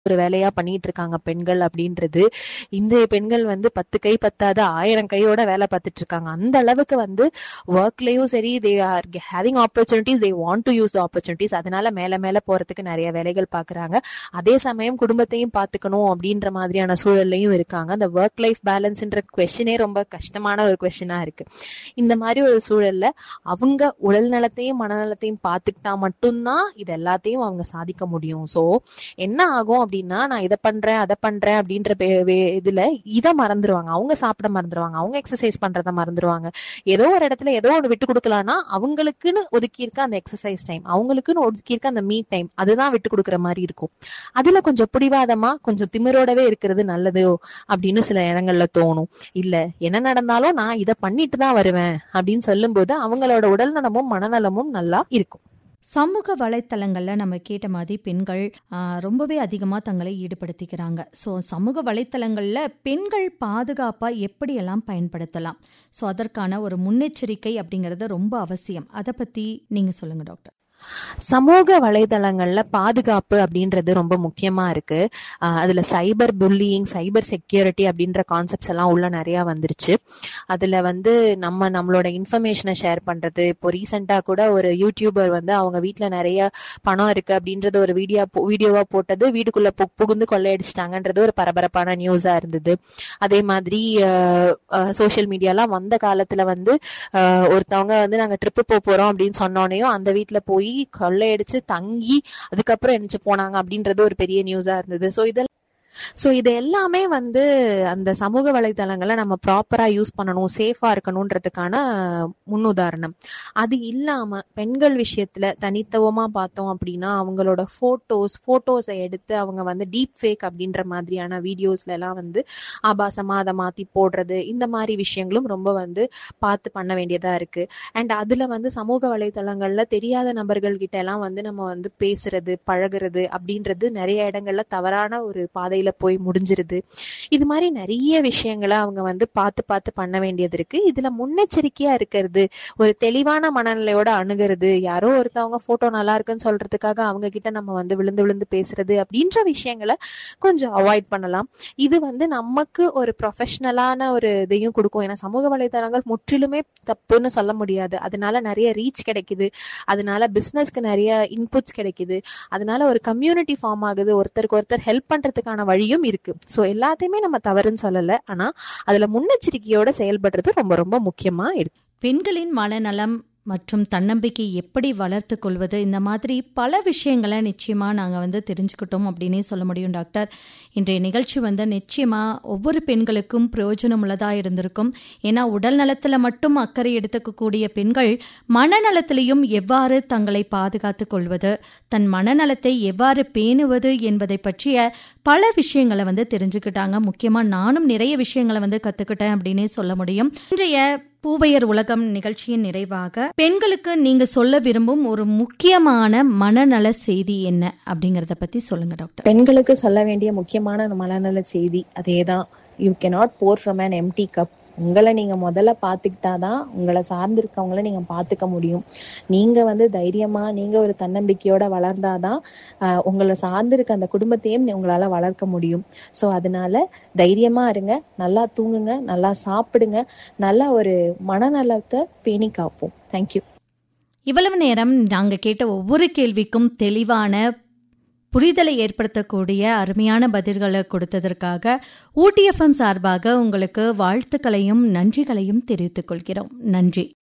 ஒரு வேலையா பண்ணிட்டு இருக்காங்க பெண்கள் அப்படின்றது இந்த பெண்கள் வந்து பத்து கை பத்தாத ஆயிரம் கையோட வேலை பார்த்துட்டு இருக்காங்க அந்த அளவுக்கு வந்து ஒர்க்லயும் சரி they are having opportunities they want to use the opportunities அதனால மேல மேல போறதுக்கு நிறைய வேலைகள் பாக்குறாங்க அதே சமயம் குடும்பத்தையும் பாத்துக்கணும் அப்படின்ற மாதிரியான சூழல்லையும் இருக்காங்க அந்த ஒர்க் லைஃப் பேலன்ஸ்ன்ற கொஸ்டினே ரொம்ப கஷ்டமான ஒரு கொஸ்டினா இருக்கு இந்த மாதிரி ஒரு சூழல்ல அவங்க உடல் நலத்தையும் மனநலத்தையும் பார்த்துக்கிட்டா மட்டும்தான் இது எல்லாத்தையும் அவங்க சாதிக்க முடியும் ஸோ என்ன ஆகும் அப்படின்னா நான் இதை பண்றேன் அதை பண்றேன் அப்படின்ற பே- வே- இதுல இதை மறந்துடுவாங்க அவங்க சாப்பிட மறந்துடுவாங்க அவங்க எக்ஸசைஸ் பண்றத மறந்துடுவாங்க ஏதோ ஒரு இடத்துல ஏதோ ஒன்று விட்டு கொடுக்கலாம்னா அவங்களுக்குன்னு ஒதுக்கி இருக்க அந்த எக்ஸசைஸ் டைம் அவங்களுக்குன்னு ஒதுக்கி இருக்க அந்த மீ டைம் அதுதான் விட்டு கொடுக்குற மாதிரி இருக்கும் அதுல கொஞ்சம் பிடிவாதமா கொஞ்சம் திமிரோடவே இருக்கிறது நல்லது அப்படின்னு சில இடங்கள்ல தோணும் இல்ல என்ன நடந்தாலும் நான் இதை பண்ணிட்டு தான் வருவேன் அப்படின்னு சொல்லும்போது அவங்களோட உடல் நலமும் மனநலமும் நல்லா இருக்கும் சமூக வலைத்தளங்கள்ல நம்ம கேட்ட மாதிரி பெண்கள் ஆ, ரொம்பவே அதிகமா தங்களை ஈடுபடுத்திக்கிறாங்க ஸோ சமூக வலைத்தளங்கள்ல பெண்கள் பாதுகாப்பா எப்படியெல்லாம் பயன்படுத்தலாம் ஸோ அதற்கான ஒரு முன்னெச்சரிக்கை அப்படிங்கிறது ரொம்ப அவசியம் அதை பத்தி நீங்க சொல்லுங்க டாக்டர் சமூக வலைதளங்கள்ல பாதுகாப்பு அப்படின்றது ரொம்ப முக்கியமா இருக்கு ஆஹ் அதுல சைபர் புல்லியிங் சைபர் செக்யூரிட்டி அப்படின்ற கான்செப்ட்ஸ் எல்லாம் உள்ள நிறைய வந்துருச்சு அதுல வந்து நம்ம நம்மளோட இன்ஃபர்மேஷனை ஷேர் பண்றது இப்போ ரீசெண்டா கூட ஒரு யூடியூபர் வந்து அவங்க வீட்ல நிறைய பணம் இருக்கு அப்படின்றது ஒரு வீடியோ வீடியோவா போட்டது வீட்டுக்குள்ள பு- புகுந்து கொள்ளையடிச்சிட்டாங்கன்றது ஒரு பரபரப்பான நியூஸா இருந்தது அதே மாதிரி சோஷியல் மீடியாலாம் வந்த காலத்துல வந்து ஆஹ் ஒருத்தவங்க வந்து நாங்க ட்ரிப்பு போக போறோம் அப்படின்னு சொன்னோனையும் அந்த வீட்ல போய் கொள்ளையடிச்சு தங்கி அதுக்கப்புறம் எந்திரிச்சு போனாங்க அப்படின்றது ஒரு பெரிய நியூஸா இருந்தது ஸோ இதெல்லாம் ஸோ இது எல்லாமே வந்து அந்த சமூக வலைதளங்களை நம்ம ப்ராப்பரா யூஸ் பண்ணணும் சேஃபா இருக்கணுன்றதுக்கான முன்னுதாரணம் அது இல்லாம பெண்கள் விஷயத்துல தனித்துவமா பார்த்தோம் அப்படின்னா அவங்களோட போட்டோஸ் போட்டோஸை எடுத்து அவங்க வந்து டீப் ஃபேக் அப்படின்ற மாதிரியான வீடியோஸ்ல எல்லாம் வந்து ஆபாசமா அதை மாத்தி போடுறது இந்த மாதிரி விஷயங்களும் ரொம்ப வந்து பார்த்து பண்ண வேண்டியதா இருக்கு அண்ட் அதுல வந்து சமூக வலைதளங்கள்ல தெரியாத நபர்கள் கிட்ட எல்லாம் வந்து நம்ம வந்து பேசுறது பழகுறது அப்படின்றது நிறைய இடங்கள்ல தவறான ஒரு பாதையில போய் முடிஞ்சிருது இது மாதிரி நிறைய விஷயங்களை அவங்க வந்து பார்த்து பார்த்து பண்ண வேண்டியது இருக்கு இதுல முன்னெச்சரிக்கையா இருக்கிறது ஒரு தெளிவான மனநிலையோட அணுகிறது யாரோ ஒருத்தவங்க போட்டோ நல்லா இருக்குன்னு சொல்றதுக்காக அவங்க கிட்ட நம்ம வந்து விழுந்து விழுந்து பேசுறது அப்படின்ற விஷயங்களை கொஞ்சம் அவாய்ட் பண்ணலாம் இது வந்து நமக்கு ஒரு ப்ரொஃபஷனலான ஒரு இதையும் கொடுக்கும் ஏன்னா சமூக வலைதளங்கள் முற்றிலுமே தப்புன்னு சொல்ல முடியாது அதனால நிறைய ரீச் கிடைக்குது அதனால பிசினஸ்க்கு நிறைய இன்புட்ஸ் கிடைக்குது அதனால ஒரு கம்யூனிட்டி ஃபார்ம் ஆகுது ஒருத்தருக்கு ஒருத்தர் ஹெல்ப் பண்றதுக்கான வழியும் இருக்கு ஸோ எல்லாத்தையுமே நம்ம தவறுன்னு சொல்லல ஆனா அதுல முன்னெச்சரிக்கையோட செயல்படுறது ரொம்ப ரொம்ப முக்கியமா இருக்கு பெண்களின் மனநலம் மற்றும் தன்னம்பிக்கை எப்படி வளர்த்து கொள்வது இந்த மாதிரி பல விஷயங்களை நிச்சயமா நாங்க வந்து தெரிஞ்சுக்கிட்டோம் அப்படின்னே சொல்ல முடியும் டாக்டர் இன்றைய நிகழ்ச்சி வந்து நிச்சயமா ஒவ்வொரு பெண்களுக்கும் பிரயோஜனம் உள்ளதா இருந்திருக்கும் ஏன்னா உடல் நலத்துல மட்டும் அக்கறை எடுத்துக்கக்கூடிய பெண்கள் மனநலத்திலையும் எவ்வாறு தங்களை பாதுகாத்துக் கொள்வது தன் மனநலத்தை எவ்வாறு பேணுவது என்பதை பற்றிய பல விஷயங்களை வந்து தெரிஞ்சுக்கிட்டாங்க முக்கியமா நானும் நிறைய விஷயங்களை வந்து கத்துக்கிட்டேன் அப்படின்னே சொல்ல முடியும் இன்றைய பூவையர் உலகம் நிகழ்ச்சியின் நிறைவாக பெண்களுக்கு நீங்க சொல்ல விரும்பும் ஒரு முக்கியமான மனநல செய்தி என்ன அப்படிங்கறத பத்தி சொல்லுங்க டாக்டர் பெண்களுக்கு சொல்ல வேண்டிய முக்கியமான மனநல செய்தி அதேதான் you cannot pour from an empty cup உங்களை நீங்க முதல்ல பார்த்துக்கிட்டாதான் உங்களை சார்ந்திருக்கவங்கள நீங்க பார்த்துக்க முடியும் நீங்க வந்து தைரியமா நீங்க ஒரு தன்னம்பிக்கையோட வளர்ந்தாதான் ஆஹ், உங்களை சார்ந்திருக்க அந்த குடும்பத்தையும் நீ- உங்களால வளர்க்க முடியும் ஸோ அதனால தைரியமா இருங்க நல்லா தூங்குங்க நல்லா சாப்பிடுங்க நல்லா ஒரு மனநலத்தை பேணி காப்போம் தேங்க்யூ இவ்வளவு நேரம் நாங்க கேட்ட ஒவ்வொரு கேள்விக்கும் தெளிவான புரிதலை ஏற்படுத்தக்கூடிய அருமையான பதில்களை கொடுத்ததற்காக ஊட்டி எஃப்எம் சார்பாக உங்களுக்கு வாழ்த்துக்களையும் நன்றிகளையும் தெரிவித்துக் கொள்கிறோம் நன்றி